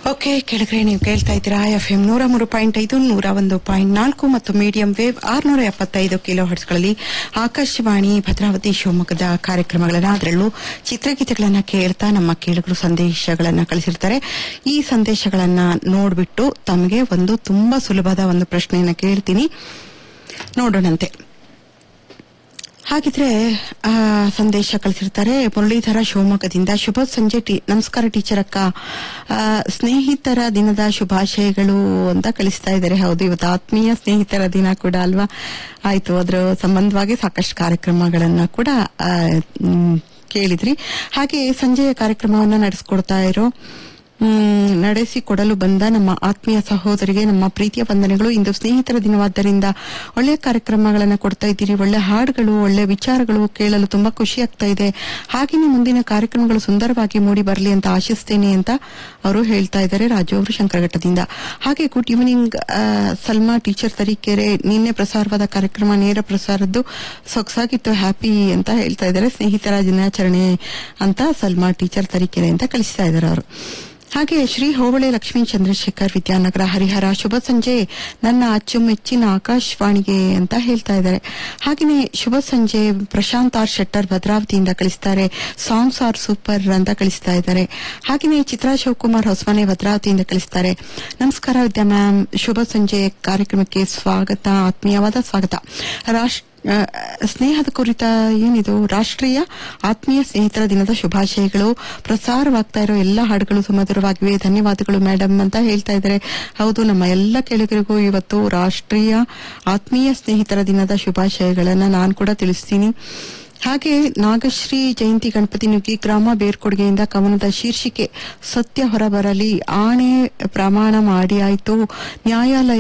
okay ಕೆಳಗಡೆ ನೀವು ಕೇಳ್ತಾ ಇದ್ದೀರಾ ಎಫ್ ಎಂ ನೂರ ಮೂರು ಪಾಯಿಂಟ್ ಐದು ನೂರ ಒಂದು ಪಾಯಿಂಟ್ ನಾಲ್ಕು ಮತ್ತು ಮೀಡಿಯಂ ವೇವ್ ಆರ್ನೂರ ಎಪ್ಪತ್ತೈದು ಕಿಲೋ ಹರ್ಟ್ಸ್ಗಳಲ್ಲಿ ಆಕಾಶವಾಣಿ ಭದ್ರಾವತಿ ಶಿವಮೊಗ್ಗದ ಕಾರ್ಯಕ್ರಮಗಳನ್ನ ಅದರಲ್ಲೂ ಚಿತ್ರಗೀತೆಗಳನ್ನ ಕೇಳ್ತಾ ನಮ್ಮ ಕೇಳುಗರು ಸಂದೇಶಗಳನ್ನ ಕಳಿಸಿರ್ತಾರೆ ಈ ಸಂದೇಶಗಳನ್ನ ನೋಡ್ಬಿಟ್ಟು ತಮಗೆ ಒಂದು ತುಂಬಾ ಸುಲಭದ ಒಂದು ಪ್ರಶ್ನೆಯನ್ನ ಕೇಳ್ತೀನಿ ನೋಡೋಣಂತೆ ಹಾಗಿದ್ರೆ ಆ ಸಂದೇಶ ಕಳಿಸಿರ್ತಾರೆ ಮುರಳೀಧರ ಶಿವಮೊಗ್ಗದಿಂದ ಶುಭ ಸಂಜೆ ಟಿ ನಮಸ್ಕಾರ ಟೀಚರ್ ಅಕ್ಕ ಆ, ಸ್ನೇಹಿತರ ದಿನದ ಶುಭಾಶಯಗಳು ಅಂತ ಕಳಿಸ್ತಾ ಇದ್ದಾರೆ ಹೌದು ಇವತ್ತು ಆತ್ಮೀಯ ಸ್ನೇಹಿತರ ದಿನ ಕೂಡ ಅಲ್ವಾ ಆಯ್ತು ಅದ್ರ ಸಂಬಂಧವಾಗಿ ಸಾಕಷ್ಟು ಕಾರ್ಯಕ್ರಮಗಳನ್ನ ಕೂಡ ಆ, ಮ್, ಕೇಳಿದ್ರಿ ಹಾಗೆ ಸಂಜೆಯ ಕಾರ್ಯಕ್ರಮವನ್ನ ನಡೆಸ್ಕೊಡ್ತಾ ಇರೋ ಮ್, ನಡೆಸಿಕೊಡಲು ಬಂದ ನಮ್ಮ ಆತ್ಮೀಯ ಸಹೋದರಿಗೆ ನಮ್ಮ ಪ್ರೀತಿಯ ವಂದನೆಗಳು ಇಂದು ಸ್ನೇಹಿತರ ದಿನವಾದ್ದರಿಂದ ಒಳ್ಳೆಯ ಕಾರ್ಯಕ್ರಮಗಳನ್ನು ಕೊಡ್ತಾ ಇದ್ದೀರಿ ಒಳ್ಳೆ ಹಾಡುಗಳು ಒಳ್ಳೆ ವಿಚಾರಗಳು ಕೇಳಲು ತುಂಬಾ ಖುಷಿ ಆಗ್ತಾ ಇದೆ ಹಾಗೆಯೇ ಮುಂದಿನ ಕಾರ್ಯಕ್ರಮಗಳು ಸುಂದರವಾಗಿ ಮೂಡಿ ಬರಲಿ ಅಂತ ಆಶಿಸ್ತೇನೆ ಅಂತ ಅವರು ಹೇಳ್ತಾ ಇದ್ದಾರೆ ರಾಜು ಅವರು ಶಂಕರಘಟ್ಟದಿಂದ ಹಾಗೆ ಗುಡ್ ಈವ್ನಿಂಗ್ ಆ, ಸಲ್ಮಾ ಟೀಚರ್ ತರೀಕೆರೆ ನಿನ್ನೆ ಪ್ರಸಾರವಾದ ಕಾರ್ಯಕ್ರಮ ನೇರ ಪ್ರಸಾರದ್ದು ಸೊಗಸಾಗಿತ್ತು ಹ್ಯಾಪಿ ಅಂತ ಹೇಳ್ತಾ ಇದ್ದಾರೆ ಸ್ನೇಹಿತರ ದಿನಾಚರಣೆ ಅಂತ ಸಲ್ಮಾ ಟೀಚರ್ ತರೀಕೆರೆ ಅಂತ ಕಳಿಸ್ತಾ ಇದ್ದಾರೆ ಅವರು ಹಾಗೆ ಶ್ರೀ ಹೋಬಳೆ ಲಕ್ಷ್ಮೀ ಚಂದ್ರಶೇಖರ್ ವಿದ್ಯಾನಗರ ಹರಿಹರ ಶುಭ ಸಂಜೆ ನನ್ನ ಅಚ್ಚುಮೆಚ್ಚಿನ ಆಕಾಶವಾಣಿಗೆ ಅಂತ ಹೇಳ್ತಾ ಇದ್ದಾರೆ ಹಾಗೆಯೇ ಶುಭ ಸಂಜೆ ಪ್ರಶಾಂತ್ ಆರ್ ಶೆಟ್ಟರ್ ಭದ್ರಾವತಿಯಿಂದ ಕಳಿಸ್ತಾರೆ ಸಾಂಗ್ಸ್ ಆರ್ ಸೂಪರ್ ಅಂತ ಕಳಿಸ್ತಾ ಇದ್ದಾರೆ ಹಾಗೆಯೇ ಚಿತ್ರಾ ಶಿವಕುಮಾರ್ ಹೊಸಮನೆ ಭದ್ರಾವತಿಯಿಂದ ಕಳಿಸ್ತಾರೆ ನಮಸ್ಕಾರ ವಿದ್ಯಾ ಮ್ಯಾಮ್ ಶುಭ ಸಂಜೆ ಕಾರ್ಯಕ್ರಮಕ್ಕೆ ಸ್ವಾಗತ ಆತ್ಮೀಯವಾದ ಸ್ವಾಗತ ರಾಷ್ಟ್ರ ಆ, ಸ್ನೇಹದ ಕುರಿತ ಏನಿದು ರಾಷ್ಟ್ರೀಯ ಆತ್ಮೀಯ ಸ್ನೇಹಿತರ ದಿನದ ಶುಭಾಶಯಗಳು ಪ್ರಸಾರವಾಗ್ತಾ ಇರೋ ಎಲ್ಲ ಹಾಡುಗಳು ಸುಮಧುರವಾಗಿವೆ ಧನ್ಯವಾದಗಳು ಮೇಡಮ್ ಅಂತ ಹೇಳ್ತಾ ಇದ್ದಾರೆ ಹೌದು ನಮ್ಮ ಎಲ್ಲ ಕೇಳುಗರಿಗೂ ಇವತ್ತು ರಾಷ್ಟ್ರೀಯ ಆತ್ಮೀಯ ಸ್ನೇಹಿತರ ದಿನದ ಶುಭಾಶಯಗಳನ್ನ ನಾನು ಕೂಡ ತಿಳಿಸ್ತೀನಿ ಹಾಗೆ ನಾಗಶ್ರೀ ಜಯಂತಿ ಗಣಪತಿ ನುಗ್ಗಿ ಗ್ರಾಮ ಬೇರ್ಕೊಡುಗೆಯಿಂದ ಕವನದ ಶೀರ್ಷಿಕೆ ಸತ್ಯ ಹೊರಬರಲಿ ಆಣೆ ಪ್ರಮಾಣ ಮಾಡಿ ಆಯ್ತು ನ್ಯಾಯಾಲಯ